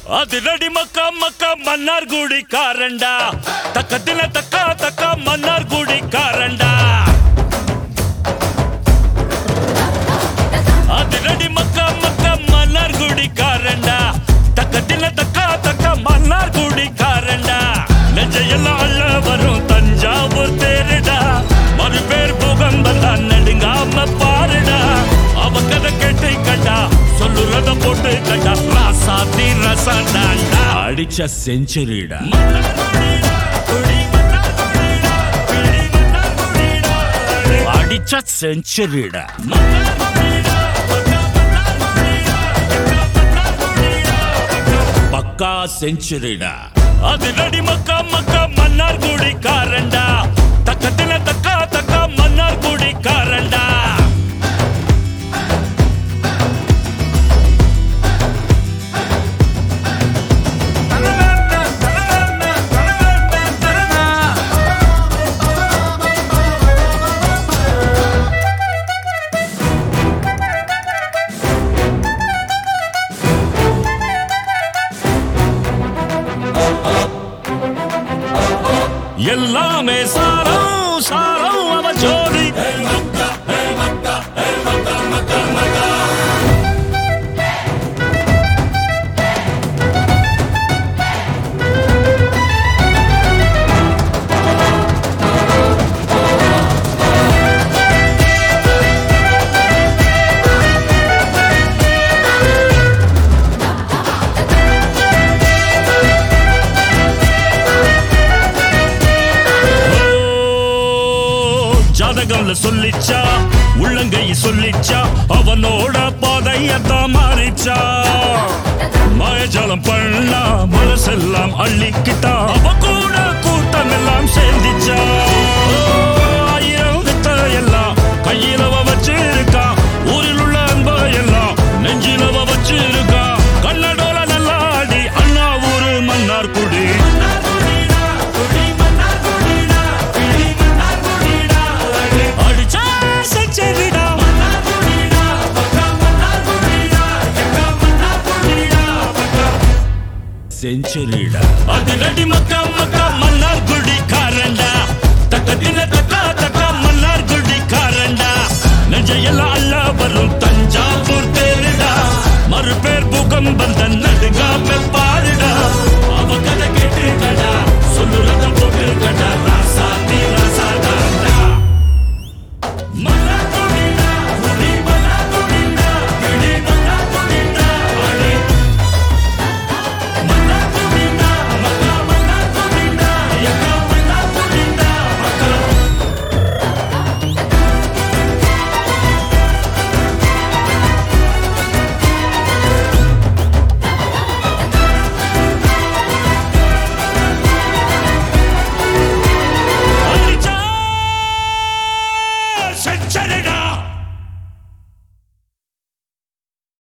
அதிரடி மக்கா மக்கா மன்னார் குடி காரண்டா தக்கத்தில தக்கா தக்கா மன்னார் குடி காரண்டா அதிரடி மக்கா மக்கா மன்னார் குடி காரண்டா தக்கத்தில தக்கா தக்கா மன்னார் குடி காரண்டா நெஞ்சையெல்லாம் அள்ள வரும் தஞ்சாவூர் தேருடா மறுபேர் புகம்பல் தான் நடுங்காம பாருடா அவ கதை கேட்டு கண்டா சொல்லுறத போட்டு கண்டா ராசாத்தி ரசாண்டாண்டா அடிச்ச செஞ்சுரிடா அடிச்ச செஞ்சுரிடா பக்கா செஞ்சுரிடா அது நடி மக்கா மக்கா மன்னார் குடி காரண்டா தக்கத்தில தக்கா தக்கா மன்னார் குடி காரண்டா எல்லாமே சாரம் சாரம் அவ ஜோதி ஓ, ஜாதகம்ல சொல்லிச்சா உள்ளங்கை சொல்லிச்சா அவனோட பாதையத்தான் மாறிச்சா மாயஜாலம் பண்ணா மனசெல்லாம் அள்ளிக்கிட்டா அவ கூட கூட்டம் எல்லாம் சேர்ந்துச்சா ஓ, ஆயிரம் வித்த எல்லாம் கையிலவ வச்சிருக்கா ஊரில் உள்ள அன்ப எல்லாம் நெஞ்சிலவ வச்சிருக்கா கண்ணடோல நல்லாடி அண்ணா ஊரு மன்னார் குடி அடிச்சா செஞ்சரிடா செஞ்சுரிடா அது நடி மக்கா மக்கா மன்னார் குடி காரண்டா தக்கத்தில தக்கா தக்கா மன்னார் குடி காரண்டா நெஞ்சையெல்லாம் அல்ல வரும் தஞ்சாவூர் தேருடா மறுபேர் பூகம்பம் தன் நடுங்காம பாருடா அவ கதை கேட்டு கடா சொல்லுறத போட்டு கடா